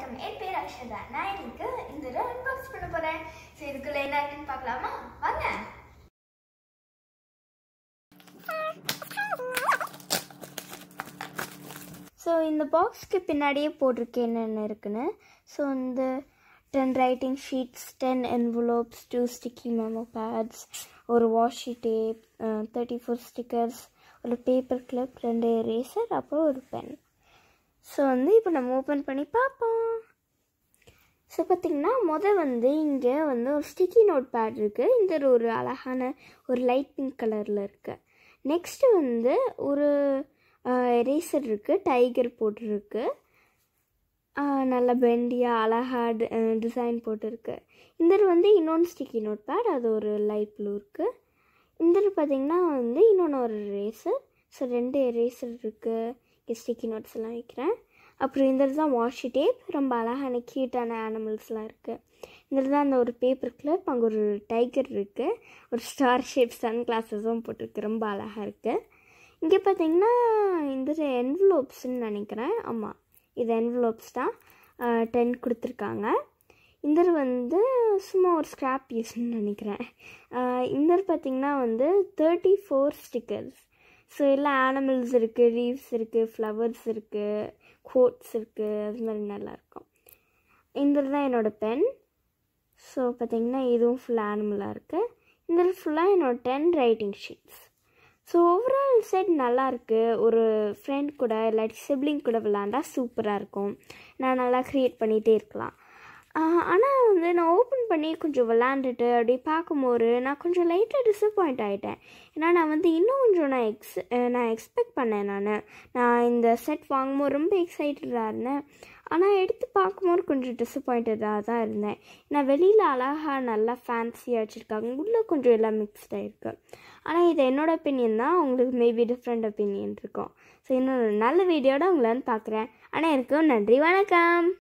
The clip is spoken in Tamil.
வணக்கம் என் பேர் அக்ஷதா நான் இன்னைக்கு இந்த அன்பாக்ஸ் பண்ண போறேன் சரி இதுக்குள்ள என்ன இருக்குன்னு பார்க்கலாமா வாங்க ஸோ இந்த பாக்ஸ்க்கு பின்னாடியே போட்டிருக்கேன் என்னென்ன இருக்குன்னு ஸோ இந்த ten writing sheets ten envelopes two sticky memo pads ஒரு washi tape thirty four stickers ஒரு பேப்பர் கிளிப் ரெண்டு எரேசர் அப்புறம் ஒரு பென் ஸோ வந்து இப்போ நம்ம ஓப்பன் பண்ணி பார்ப்போம் ஸோ பார்த்திங்கன்னா மொதல் வந்து இங்கே வந்து ஒரு ஸ்டிக்கி நோட் பேட் இருக்குது இந்த ஒரு அழகான ஒரு லைட் பிங்க் கலரில் இருக்குது நெக்ஸ்ட்டு வந்து ஒரு எரேசர் இருக்குது டைகர் போட்டிருக்கு நல்ல பெண்டியாக அழகாக டிசைன் போட்டிருக்கு இந்த வந்து இன்னொன்று ஸ்டிக்கி நோட் பேட் அது ஒரு லைட் ப்ளூ இருக்குது இந்த பார்த்திங்கன்னா வந்து இன்னொன்று ஒரு எரேசர் ஸோ ரெண்டு எரேசர் இருக்குது ஸ்டிக்கி நோட்ஸ் எல்லாம் வைக்கிறேன் அப்புறம் இந்த தான் வாஷி டேப் ரொம்ப அழகான க்யூட்டான அனிமல்ஸ்லாம் இருக்குது இந்த தான் அந்த ஒரு பேப்பர் கிளிப் அங்கே ஒரு டைகர் இருக்குது ஒரு ஸ்டார் ஷேப் சன் கிளாஸஸும் போட்டிருக்கு ரொம்ப அழகாக இருக்குது இங்கே பார்த்தீங்கன்னா இந்த என்வலோப்ஸ்ன்னு நினைக்கிறேன் ஆமாம் இது என்வலோப்ஸ் தான் டென் கொடுத்துருக்காங்க இந்த வந்து சும்மா ஒரு ஸ்க்ராப் பீஸ்ன்னு நினைக்கிறேன் இந்த பார்த்திங்கன்னா வந்து தேர்ட்டி ஃபோர் ஸ்டிக்கர்ஸ் ஸோ எல்லாம் ஆனிமல்ஸ் இருக்குது லீவ்ஸ் இருக்குது ஃப்ளவர்ஸ் இருக்குது கோட்ஸ் இருக்குது அது மாதிரி நல்லாயிருக்கும் இந்த தான் என்னோடய பென் ஸோ பார்த்திங்கன்னா இதுவும் ஃபுல் ஆனிமலாக இருக்குது இந்த ஃபுல்லாக என்னோடய ten writing sheets so overall set நல்லாயிருக்கு ஒரு ஃப்ரெண்ட் கூட இல்லாட்டி சிப்ளிங் கூட விளாண்டா சூப்பராக இருக்கும் நான் நல்லா க்ரியேட் பண்ணிகிட்டே இருக்கலாம் ஆனால் வந்து நான் ஓப்பன் பண்ணி கொஞ்சம் விளாண்டுட்டு அப்படியே பார்க்கும்போது நான் கொஞ்சம் லைட்டாக டிசப்பாயிண்ட் ஆகிட்டேன் ஏன்னா நான் வந்து இன்னும் கொஞ்சம் நான் எக்ஸ் நான் எக்ஸ்பெக்ட் பண்ணேன் நான் நான் இந்த செட் வாங்கும்போது ரொம்ப எக்ஸைட்டடாக இருந்தேன் ஆனால் எடுத்து பார்க்கும்போது கொஞ்சம் டிசப்பாயிண்டடாக தான் இருந்தேன் நான் வெளியில் அழகாக நல்லா ஃபேன்சியாக வச்சுருக்காங்க உள்ளே கொஞ்சம் எல்லாம் மிக்ஸ்டாக இருக்குது ஆனால் இது என்னோடய ஒப்பீனியன் தான் உங்களுக்கு மேபி டிஃப்ரெண்ட் ஒப்பீனியன் இருக்கும் ஸோ இன்னொரு நல்ல வீடியோட உங்களை வந்து பார்க்குறேன் ஆனால் இருக்கும் நன்றி வணக்கம்